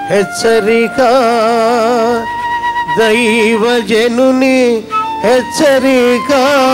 హెచ్చరిక దైవజనుని హెచ్చరిక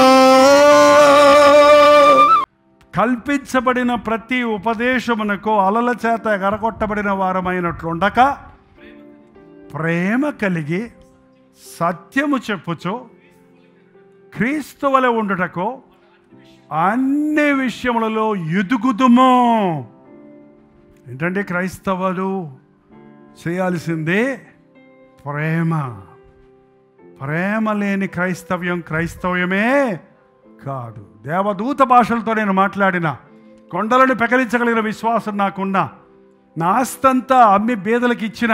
కల్పించబడిన ప్రతి ఉపదేశమునకు అలల చేత ఎగరగొట్టబడిన వారమైనట్లుండక ప్రేమ కలిగి సత్యము చెప్పుచు క్రీస్తు వలె ఉండుటకు అన్ని విషయములలో ఎదుగుదుము ఏంటంటే క్రైస్తవులు చేయాల్సిందే ప్రేమ ప్రేమ లేని క్రైస్తవ్యం క్రైస్తవ్యమే కాదు దేవదూత భాషలతో నేను మాట్లాడిన కొండలను పెకలించగలిగిన విశ్వాసం నాకున్నా నా ఆస్తంతా అమ్మి బీదలకు ఇచ్చిన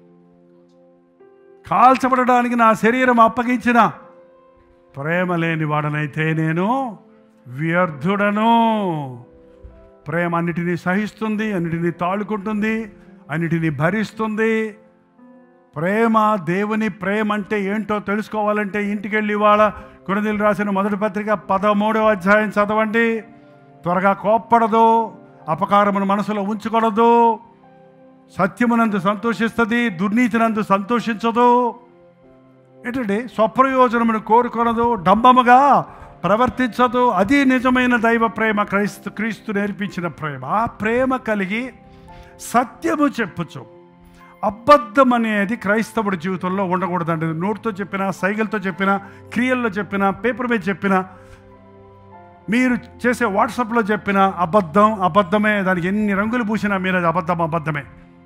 కాల్చబడడానికి నా శరీరం అప్పగించిన ప్రేమ లేని వాడనైతే నేను వ్యర్థుడను ప్రేమ అన్నిటినీ సహిస్తుంది అన్నిటినీ తాళుకుంటుంది అన్నిటినీ భరిస్తుంది ప్రేమ దేవుని ప్రేమ అంటే ఏంటో తెలుసుకోవాలంటే ఇంటికి వెళ్ళి ఇవాళ కొనదీలు రాసిన మొదటి పత్రిక పదమూడవ అధ్యాయం చదవండి త్వరగా కోప్పడదు అపకారమును మనసులో ఉంచకూడదు సత్యమునందు సంతోషిస్తుంది దుర్నీతినందు సంతోషించదు ఏంటంటే స్వప్రయోజనమును కోరుకొనదు డంబముగా ప్రవర్తించదు అది నిజమైన దైవ ప్రేమ క్రైస్తు క్రీస్తు నేర్పించిన ప్రేమ ఆ ప్రేమ కలిగి సత్యము చెప్పుచు అబద్ధం అనేది క్రైస్తవుడి జీవితంలో ఉండకూడదండి నోటితో చెప్పిన సైగలతో చెప్పిన క్రియల్లో చెప్పిన పేపర్ మీద చెప్పిన మీరు చేసే వాట్సాప్లో చెప్పిన అబద్ధం అబద్ధమే దానికి ఎన్ని రంగులు పూసినా మీరు అది అబద్ధం అబద్ధమే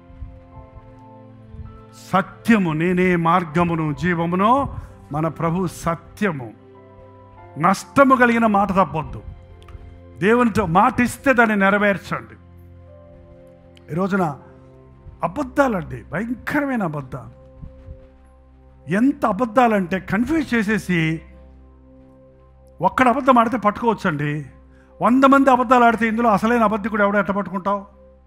సత్యము నేనే మార్గమును జీవమును మన ప్రభు సత్యము నష్టము కలిగిన మాట తప్పొద్దు దేవునితో మాట ఇస్తే దాన్ని నెరవేర్చండి ఈ రోజున అబద్ధాలండి భయంకరమైన అబద్ధాలు ఎంత అబద్ధాలంటే కన్ఫ్యూజ్ చేసేసి ఒక్కడ అబద్ధం ఆడితే పట్టుకోవచ్చండి వంద మంది అబద్ధాలు ఆడితే ఇందులో అసలైన అబద్ధికుడు ఎవడో ఎట్ట పట్టుకుంటావు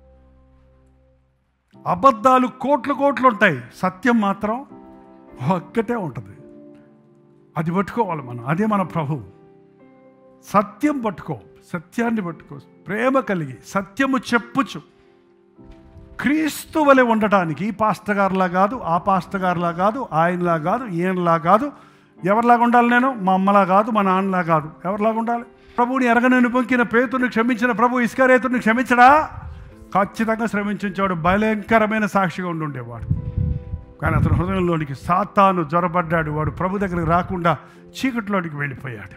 అబద్ధాలు కోట్లు కోట్లు ఉంటాయి సత్యం మాత్రం ఒక్కటే ఉంటుంది అది పట్టుకోవాలి మనం అదే మన ప్రభు సత్యం పట్టుకో సత్యాన్ని పట్టుకో ప్రేమ కలిగి సత్యము చెప్పుచు క్రీస్తు వలె ఉండటానికి ఈ పాస్టర్ గారిలా కాదు ఆ పాస్టర్ గారిలా కాదు ఆయనలా కాదు ఈయనలా కాదు ఎవరిలాగా ఉండాలి నేను మా అమ్మలా కాదు మా నాన్నలా కాదు ఎవరిలాగా ఉండాలి ప్రభువుని ఎరగనని పొంకిన పేతుని క్షమించిన ప్రభు ఇస్కరేతుని క్షమించడా ఖచ్చితంగా శ్రమించాడు భయంకరమైన సాక్షిగా ఉండి ఉండేవాడు కానీ అతని హృదయంలోనికి సాతాను జ్వరబడ్డాడు వాడు ప్రభు దగ్గరికి రాకుండా చీకటిలోనికి వెళ్ళిపోయాడు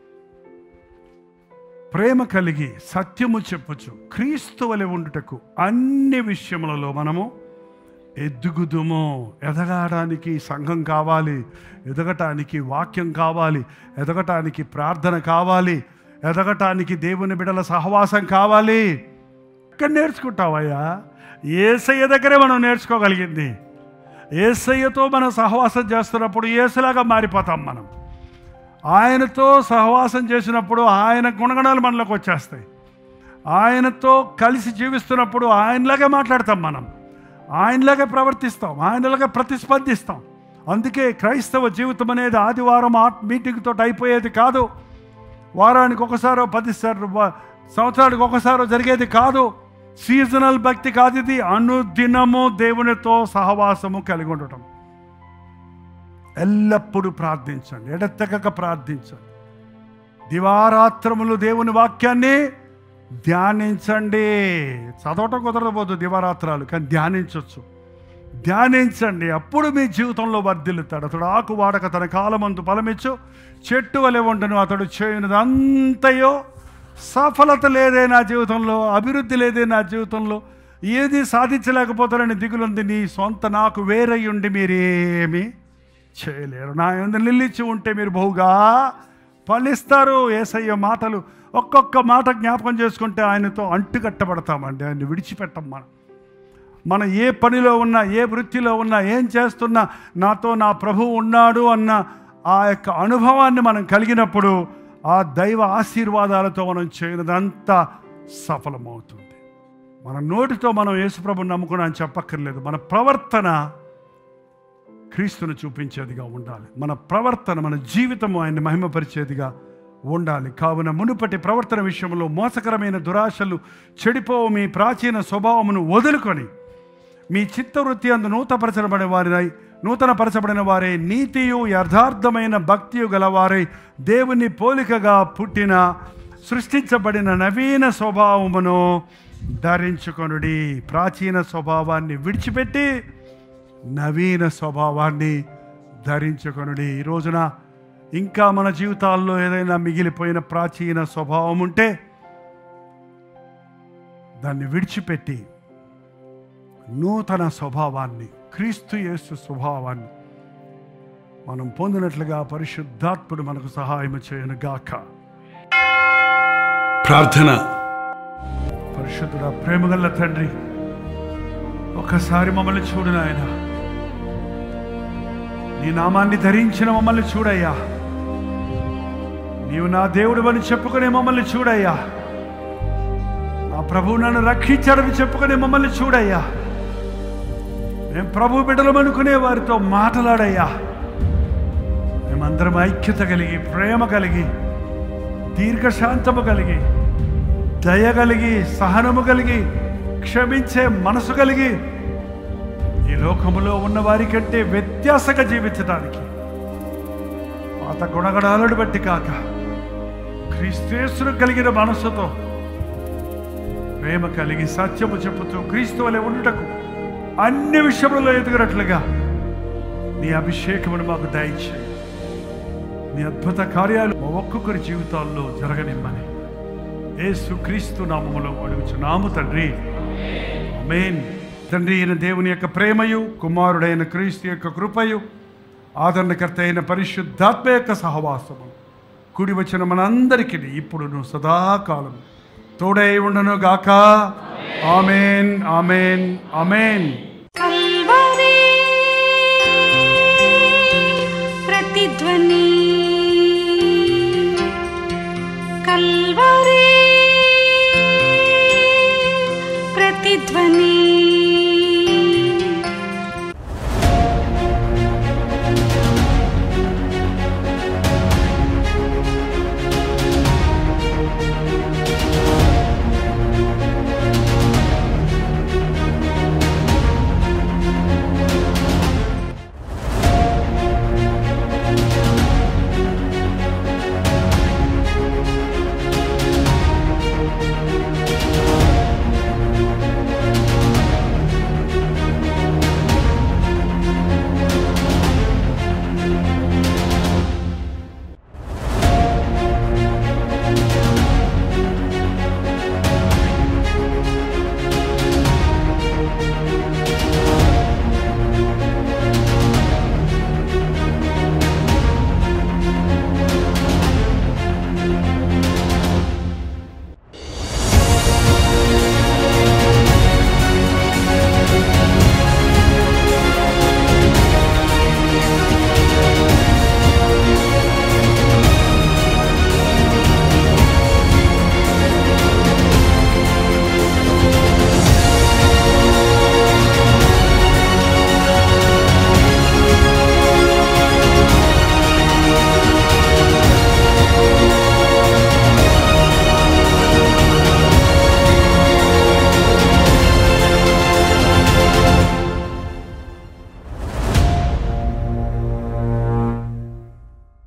ప్రేమ కలిగి సత్యము చెప్పుచు క్రీస్తు వలె ఉండుటకు అన్ని విషయములలో మనము ఎదుగుదుము ఎదగడానికి సంఘం కావాలి ఎదగటానికి వాక్యం కావాలి ఎదగటానికి ప్రార్థన కావాలి ఎదగటానికి దేవుని బిడల సహవాసం కావాలి ఎక్కడ నేర్చుకుంటావయ్యా ఏసయ్య దగ్గరే మనం నేర్చుకోగలిగింది ఏసయ్యతో మనం సహవాసం చేస్తున్నప్పుడు ఏసులాగా మారిపోతాం మనం ఆయనతో సహవాసం చేసినప్పుడు ఆయన గుణగణాలు మనలోకి వచ్చేస్తాయి ఆయనతో కలిసి జీవిస్తున్నప్పుడు ఆయనలాగే మాట్లాడతాం మనం ఆయనలాగే ప్రవర్తిస్తాం ఆయనలాగే ప్రతిస్పందిస్తాం అందుకే క్రైస్తవ జీవితం అనేది ఆదివారం ఆట్ మీటింగ్తో అయిపోయేది కాదు వారానికి ఒకసారో పదిసార్లు వ- సంవత్సరానికి ఒకసారో జరిగేది కాదు సీజనల్ భక్తి కాదు ఇది అనుదినము దేవునితో సహవాసము కలిగి ఉండటం ఎల్లప్పుడూ ప్రార్థించండి ఎడతెగక ప్రార్థించండి దివారాత్రములు దేవుని వాక్యాన్ని ధ్యానించండి చదవటం కుదరకపోదు దివారాత్రాలు కానీ ధ్యానించవచ్చు ధ్యానించండి అప్పుడు మీ జీవితంలో వర్ధిల్లుతాడు అతడు ఆకు వాడక తన కాలమందు ఫలమిచ్చు చెట్టు వలె ఉండను అతడు చేయనిదంతయో సఫలత లేదే నా జీవితంలో అభివృద్ధి లేదే నా జీవితంలో ఏది సాధించలేకపోతారని దిగులుంది నీ సొంత నాకు వేరై ఉండి మీరేమీ చేయలేరు నా ఎందు నిలిచి ఉంటే మీరు బహుగా ఫలిస్తారు ఏసయ్య మాటలు ఒక్కొక్క మాట జ్ఞాపకం చేసుకుంటే ఆయనతో అంటుకట్టబడతామండి ఆయన్ని విడిచిపెట్టం మనం మనం ఏ పనిలో ఉన్నా ఏ వృత్తిలో ఉన్నా ఏం చేస్తున్నా నాతో నా ప్రభువు ఉన్నాడు అన్న ఆ యొక్క అనుభవాన్ని మనం కలిగినప్పుడు ఆ దైవ ఆశీర్వాదాలతో మనం చేయనదంతా సఫలమవుతుంది మన నోటితో మనం యేసుప్రభుని నమ్ముకున్నాం చెప్పక్కర్లేదు మన ప్రవర్తన క్రీస్తును చూపించేదిగా ఉండాలి మన ప్రవర్తన మన జీవితం ఆయన్ని మహిమపరిచేదిగా ఉండాలి కావున మునుపటి ప్రవర్తన విషయంలో మోసకరమైన దురాశలు చెడిపోవు మీ ప్రాచీన స్వభావమును వదులుకొని మీ చిత్తవృత్తి అందు నూతపరచబడిన వారినై నూతన పరచబడిన వారే నీతియు యథార్థమైన భక్తియు గలవారై దేవుని పోలికగా పుట్టిన సృష్టించబడిన నవీన స్వభావమును ధరించుకొనుడి ప్రాచీన స్వభావాన్ని విడిచిపెట్టి నవీన స్వభావాన్ని ధరించుకొనుడి ఈ రోజున ఇంకా మన జీవితాల్లో ఏదైనా మిగిలిపోయిన ప్రాచీన స్వభావం ఉంటే దాన్ని విడిచిపెట్టి నూతన స్వభావాన్ని క్రీస్తు యేసు స్వభావాన్ని మనం పొందినట్లుగా పరిశుద్ధాత్ముడు మనకు సహాయం చేయను గాక ప్రార్థన పరిశుద్ధుడ ప్రేమగల్ల తండ్రి ఒక్కసారి మమ్మల్ని చూడు నాయన నీ నామాన్ని ధరించిన మమ్మల్ని చూడయ్యా నీవు నా దేవుడు అని చెప్పుకునే మమ్మల్ని చూడయ్యా నా ప్రభువు నన్ను రక్షించాడని చెప్పుకునే మమ్మల్ని చూడయ్యా మేము ప్రభు బిడ్డలం అనుకునే వారితో మాట్లాడయ్యా మేమందరం ఐక్యత కలిగి ప్రేమ కలిగి దీర్ఘశాంతము కలిగి దయ కలిగి సహనము కలిగి క్షమించే మనసు కలిగి ఈ లోకములో ఉన్న వారి కంటే వ్యత్యాసంగా జీవించడానికి పాత గుణగణాలను బట్టి కాక క్రీస్తేశ్వరు కలిగిన మనసుతో ప్రేమ కలిగి సత్యము చెప్పుతూ క్రీస్తు వలె ఉండుటకు అన్ని విషయములలో ఎదుగునట్లుగా నీ అభిషేకమును మాకు దయచేయి నీ అద్భుత కార్యాలు మా ఒక్కొక్కరి జీవితాల్లో జరగనిమ్మని యేసు క్రీస్తు నామములో అడుగుచున్నాము తండ్రి ఆమేన్ తండ్రి అయిన దేవుని యొక్క ప్రేమయు కుమారుడైన క్రీస్తు యొక్క కృపయు ఆదరణకర్త అయిన పరిశుద్ధాత్మ యొక్క సహవాసము కుడి వచ్చిన మనందరికీ ఇప్పుడును సదాకాలం తోడై ఉండను గాక ఆమెన్ ఆమెన్ ఆమెన్